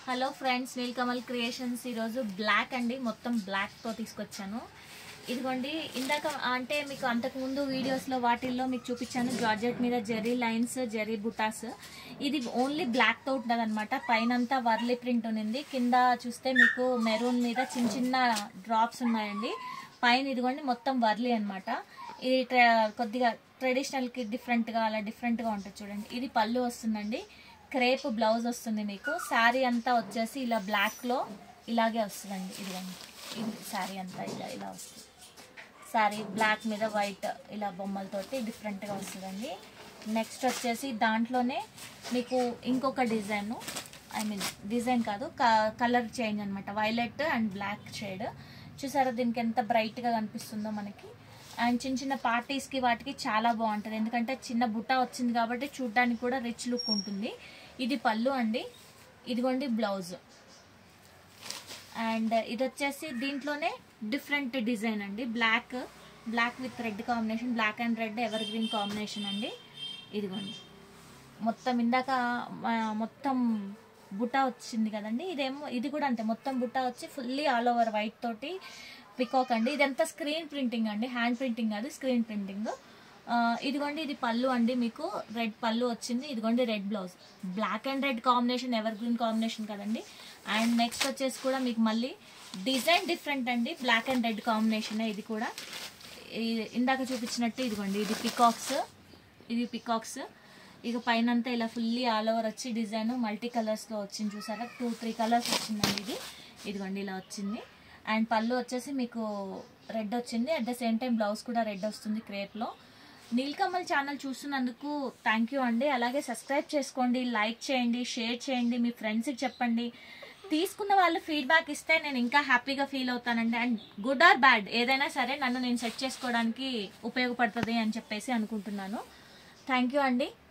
hello friends Neelakamal creations ఈరోజు black అండి మొత్తం బ్లాక్తో తీసుకొచ్చాను ఇదిగోండి ఇందాక అంటే మీకు అంతకుముందు వీడియోస్లో వాటిల్లో మీకు చూపించాను జార్జెట్ మీద జెర్రీ లైన్స్ జెర్రీ బుటాస్ ఇది ఓన్లీ బ్లాక్తో ఉంటుంది అనమాట పైనంతా వర్లీ ప్రింట్ ఉంది కింద చూస్తే మీకు మెరూన్ మీద చిన్న చిన్న డ్రాప్స్ ఉన్నాయండి పైన ఇదిగోండి మొత్తం వర్లీ అనమాట ఇది ట్ర- కొద్దిగా ట్రెడిషనల్కి డిఫరెంట్గా అలా డిఫరెంట్గా ఉంటుంది చూడండి ఇది పళ్ళు వస్తుందండి క్రేప్ బ్లౌజ్ వస్తుంది మీకు శారీ అంతా వచ్చేసి ఇలా బ్లాక్లో ఇలాగే వస్తుందండి ఇదిగోండి ఇది శారీ అంతా ఇలా ఇలా వస్తుంది శారీ బ్లాక్ మీద వైట్ ఇలా బొమ్మలతోటి డిఫరెంట్గా వస్తుందండి నెక్స్ట్ వచ్చేసి దాంట్లోనే మీకు ఇంకొక డిజైన్ ఐ మీన్ డిజైన్ కాదు కలర్ చేంజ్ అనమాట వైలెట్ అండ్ బ్లాక్ షేడ్ చూసారా దీనికి ఎంత బ్రైట్గా కనిపిస్తుందో మనకి అండ్ చిన్న చిన్న పార్టీస్కి వాటికి చాలా బాగుంటుంది ఎందుకంటే చిన్న బుట్ట వచ్చింది కాబట్టి చూడడానికి కూడా రిచ్ లుక్ ఉంటుంది ఇది పళ్ళు అండి ఇదిగోండి బ్లౌజ్ అండ్ ఇది వచ్చేసి దీంట్లోనే డిఫరెంట్ డిజైన్ అండి black black with red combination black and red evergreen combination అండి ఇదిగోండి మొత్తం ఇందాక ఆ, మొత్తం బుట్ట వచ్చింది కదండి ఇదేమో ఇది కూడా అంతే మొత్తం బుట్ట వచ్చి ఫుల్లీ ఆల్ ఓవర్ వైట్ తోటి పికాక్ అండి ఇదంతా స్క్రీన్ ప్రింటింగ్ అండి హ్యాండ్ ప్రింటింగ్ కాదు స్క్రీన్ ప్రింటింగ్ ఇదిగోండి ఇది పళ్ళు అండి మీకు రెడ్ పళ్ళు వచ్చింది ఇదిగోండి red blouse black and red combination evergreen combination కదండి అండ్ నెక్స్ట్ వచ్చేసి కూడా మీకు మళ్ళీ డిజైన్ డిఫరెంట్ అండి బ్లాక్ అండ్ రెడ్ కాంబినేషన్ ఇది కూడా ఈ- ఇందాక చూపించినట్టు ఇదిగోండి ఇది పికాక్స్ ఇది పికాక్స్ ఇక పైన అంతా ఇలా ఫుల్లీ ఆల్ ఓవర్ వచ్చి డిజైన్ మల్టీ కలర్స్లో వచ్చింది చూసారా టూ త్రీ కలర్స్ వచ్చిందండి ఇది ఇదిగోండి ఇలా వచ్చింది అండ్ పళ్ళు వచ్చేసి మీకు రెడ్ వచ్చింది at the same time blouse కూడా రెడ్ వస్తుంది క్రేప్లో నీల్కమల్ ఛానల్ చూస్తున్నందుకు థ్యాంక్ యూ అండి అలాగే సబ్స్క్రైబ్ చేసుకోండి లైక్ చేయండి షేర్ చేయండి మీ ఫ్రెండ్స్కి చెప్పండి తీసుకున్న వాళ్ళు ఫీడ్బ్యాక్ ఇస్తే నేను ఇంకా హ్యాపీగా ఫీల్ అవుతానండి అండ్ గుడ్ ఆర్ బ్యాడ్ ఏదైనా సరే నన్ను నేను సెట్ చేసుకోవడానికి ఉపయోగపడుతుంది అని చెప్పేసి అనుకుంటున్నాను థ్యాంక్ యూ అండి